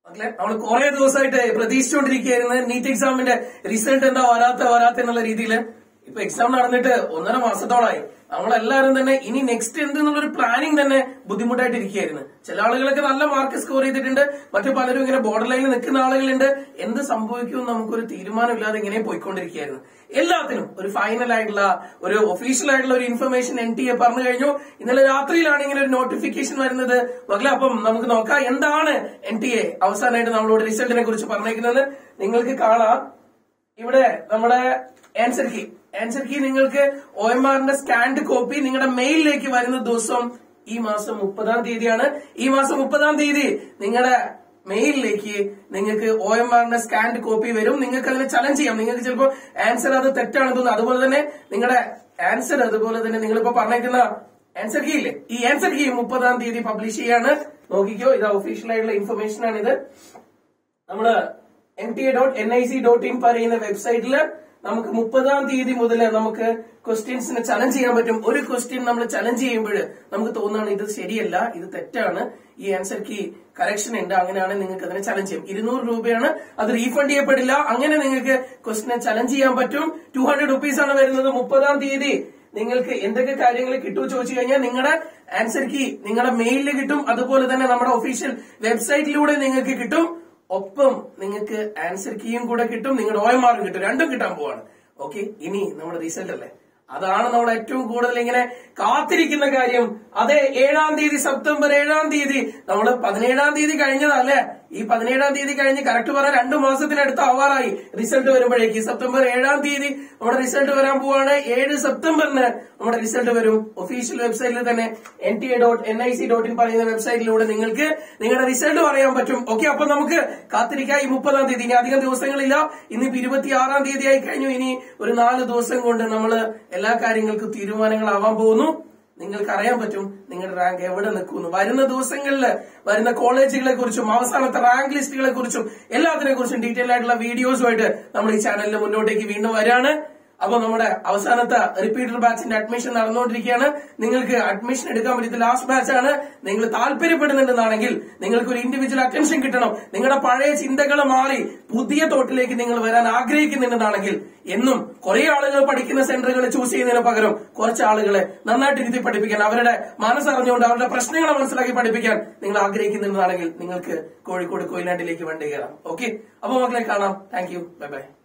മക്കളെ നമ്മൾ കുറെ ദിവസമായിട്ട് പ്രതീക്ഷിച്ചുകൊണ്ടിരിക്കുകയായിരുന്നു നീറ്റ് എക്സാമിന്റെ റിസൾട്ട് എന്താ വരാത്ത വരാത്ത എന്നുള്ള രീതിയിൽ ഇപ്പൊ എക്സാം നടന്നിട്ട് ഒന്നര മാസത്തോളായി നമ്മളെല്ലാവരും തന്നെ ഇനി നെക്സ്റ്റ് എന്ത് എന്നുള്ളൊരു പ്ലാനിങ് തന്നെ ബുദ്ധിമുട്ടായിട്ട് ഇരിക്കുകയായിരുന്നു ചില ആളുകളൊക്കെ നല്ല മാർക്ക് സ്കോർ ചെയ്തിട്ടുണ്ട് മറ്റു പലരും ഇങ്ങനെ ബോർഡർ ലൈനിൽ നിൽക്കുന്ന ആളുകളുണ്ട് എന്ത് സംഭവിക്കുമെന്ന് നമുക്കൊരു തീരുമാനമില്ലാതെ ഇങ്ങനെ പോയിക്കൊണ്ടിരിക്കുകയായിരുന്നു എല്ലാത്തിനും ഒരു ഫൈനൽ ആയിട്ടുള്ള ഒരു ഒഫീഷ്യൽ ആയിട്ടുള്ള ഒരു ഇൻഫർമേഷൻ എൻ ടി എ പറഞ്ഞു കഴിഞ്ഞു ഇന്നലെ രാത്രിയിലാണ് ഇങ്ങനെ ഒരു നോട്ടിഫിക്കേഷൻ വരുന്നത് മകളെ അപ്പം നമുക്ക് നോക്കാം എന്താണ് എൻ ടി എ അവസാനമായിട്ട് നമ്മളോട് റിസൾട്ടിനെ കുറിച്ച് പറഞ്ഞേക്കുന്നത് നിങ്ങൾക്ക് കാണാം ഇവിടെ നമ്മുടെ ആൻസർ കീ ആൻസർ കീ നിങ്ങൾക്ക് ഒ എം ആറിന്റെ സ്കാൻഡ് കോപ്പി നിങ്ങളുടെ മെയിലിലേക്ക് വരുന്ന ദിവസം ഈ മാസം മുപ്പതാം തീയതിയാണ് ഈ മാസം മുപ്പതാം തീയതി നിങ്ങളുടെ മെയിലിലേക്ക് നിങ്ങൾക്ക് ഒ എം ആറിന്റെ സ്കാൻഡ് കോപ്പി വരും നിങ്ങൾക്ക് അതിനെ ചലഞ്ച് ചെയ്യാം നിങ്ങൾക്ക് ചിലപ്പോൾ ആൻസർ അത് തെറ്റാണെന്ന് തോന്നുന്നു അതുപോലെ തന്നെ നിങ്ങളുടെ ആൻസർ അതുപോലെ തന്നെ നിങ്ങളിപ്പോ പറഞ്ഞേക്കുന്ന ആൻസർ കീ ഇല്ലേ ഈ ആൻസർ കീ മുപ്പതാം തീയതി പബ്ലിഷ് ചെയ്യാണ് നോക്കിക്കോ ഇത് ഒഫീഷ്യൽ ആയിട്ടുള്ള ഇൻഫർമേഷൻ ആണിത് നമ്മള് M T A dot N I C dot in പറയുന്ന വെബ്സൈറ്റിൽ നമുക്ക് മുപ്പതാം തീയതി മുതൽ നമുക്ക് ക്വസ്റ്റ്യൻസിനെ ചലഞ്ച് ചെയ്യാൻ പറ്റും ഒരു ക്വസ്റ്റ്യൻ നമ്മൾ ചലഞ്ച് ചെയ്യുമ്പോൾ നമുക്ക് തോന്നുകയാണ് ഇത് ശരിയല്ല ഇത് തെറ്റാണ് ഈ ആൻസർ കീ കറക്ഷൻ ഉണ്ട് അങ്ങനെയാണ് നിങ്ങൾക്ക് അതിനെ ചലഞ്ച് ചെയ്യും ഇരുന്നൂറ് രൂപയാണ് അത് റീഫണ്ട് ചെയ്യപ്പെടില്ല അങ്ങനെ നിങ്ങൾക്ക് ക്വസ്റ്റിനെ ചലഞ്ച് ചെയ്യാൻ പറ്റും ടു ഹൺഡ്രഡ് റുപ്പീസ് ആണ് വരുന്നത് മുപ്പതാം തീയതി നിങ്ങൾക്ക് എന്തൊക്കെ കാര്യങ്ങൾ കിട്ടുമോ ചോദിച്ചു കഴിഞ്ഞാൽ നിങ്ങളുടെ ആൻസർ കീ നിങ്ങളുടെ മെയിലിൽ കിട്ടും അതുപോലെ തന്നെ നമ്മുടെ ഒഫീഷ്യൽ വെബ്സൈറ്റിലൂടെ നിങ്ങൾക്ക് കിട്ടും ഒപ്പം നിങ്ങൾക്ക് ആൻസർ കീയും കൂടെ കിട്ടും നിങ്ങളുടെ ഒ എം ആറും കിട്ടും രണ്ടും കിട്ടാൻ പോവാണ് ഓക്കെ ഇനി നമ്മുടെ റിസൾട്ട് അല്ലേ അതാണ് നമ്മൾ ഏറ്റവും കൂടുതൽ ഇങ്ങനെ കാത്തിരിക്കുന്ന കാര്യം അതെ ഏഴാം തീയതി സെപ്റ്റംബർ ഏഴാം തീയതി നമ്മൾ പതിനേഴാം തീയതി കഴിഞ്ഞതല്ലേ ഈ പതിനേഴാം തീയതി കഴിഞ്ഞ് കറക്റ്റ് പറയാൻ രണ്ടു മാസത്തിനടുത്ത് ആവാറായി റിസൾട്ട് വരുമ്പോഴേക്ക് സെപ്റ്റംബർ ഏഴാം തീയതി നമ്മുടെ റിസൾട്ട് വരാൻ പോവാണ് ഏഴ് സെപ്റ്റംബറിന് നമ്മുടെ റിസൾട്ട് വരും ഒഫീഷ്യൽ വെബ്സൈറ്റിൽ തന്നെ N T A dot N I C dot in പറയുന്ന വെബ്സൈറ്റിലൂടെ നിങ്ങൾക്ക് നിങ്ങളുടെ റിസൾട്ട് പറയാൻ പറ്റും ഓക്കെ അപ്പൊ നമുക്ക് കാത്തിരിക്കാം ഈ മുപ്പതാം തീയതി ഇനി അധികം ദിവസങ്ങളില്ല ഇന്നിപ്പോ ഇരുപത്തിയാറാം തീയതി ആയി കഴിഞ്ഞു ഇനി ഒരു നാല് ദിവസം കൊണ്ട് നമ്മൾ എല്ലാ കാര്യങ്ങൾക്കും തീരുമാനങ്ങളാവാൻ പോകുന്നു നിങ്ങൾക്ക് അറിയാൻ പറ്റും നിങ്ങളുടെ റാങ്ക് എവിടെ നിൽക്കുന്നു വരുന്ന ദിവസങ്ങളിൽ വരുന്ന കോളേജുകളെ കുറിച്ചും അവസാനത്തെ റാങ്ക് ലിസ്റ്റുകളെ കുറിച്ചും എല്ലാത്തിനെ കുറിച്ചും ഡീറ്റെയിൽ ആയിട്ടുള്ള വീഡിയോസുമായിട്ട് നമ്മൾ ഈ ചാനലിൽ മുന്നോട്ടേക്ക് വീണ്ടും വരാണ് അപ്പൊ നമ്മുടെ അവസാനത്തെ റിപ്പീറ്റർ ബാച്ചിന്റെ അഡ്മിഷൻ നടന്നുകൊണ്ടിരിക്കുകയാണ് നിങ്ങൾക്ക് അഡ്മിഷൻ എടുക്കാൻ പറ്റിയ ലാസ്റ്റ് ബാച്ച് ആണ് നിങ്ങൾ താല്പര്യപ്പെടുന്നുണ്ടെന്നാണെങ്കിൽ നിങ്ങൾക്ക് ഒരു ഇൻഡിവിജ്വൽ അറ്റൻഷൻ കിട്ടണം നിങ്ങളുടെ പഴയ ചിന്തകൾ മാറി പുതിയ തോട്ടിലേക്ക് നിങ്ങൾ വരാൻ ആഗ്രഹിക്കുന്നുണ്ടെന്നാണെങ്കിൽ എന്നും കുറെ ആളുകൾ പഠിക്കുന്ന സെന്ററുകൾ ചൂസ് ചെയ്യുന്നതിന് പകരം കുറച്ച് ആളുകളെ നന്നായിട്ട് ഇരുത്തി പഠിപ്പിക്കാൻ അവരുടെ മനസ്സറിഞ്ഞുകൊണ്ട് അവരുടെ പ്രശ്നങ്ങളെ മനസ്സിലാക്കി പഠിപ്പിക്കാൻ നിങ്ങൾ ആഗ്രഹിക്കുന്നുണ്ടെന്നാണെങ്കിൽ നിങ്ങൾക്ക് കോഴിക്കോട് കൊയിലാണ്ടിലേക്ക് വണ്ടി കയറാം ഓക്കെ അപ്പൊ മക്കളെ കാണാം താങ്ക് യു ബൈ ബൈ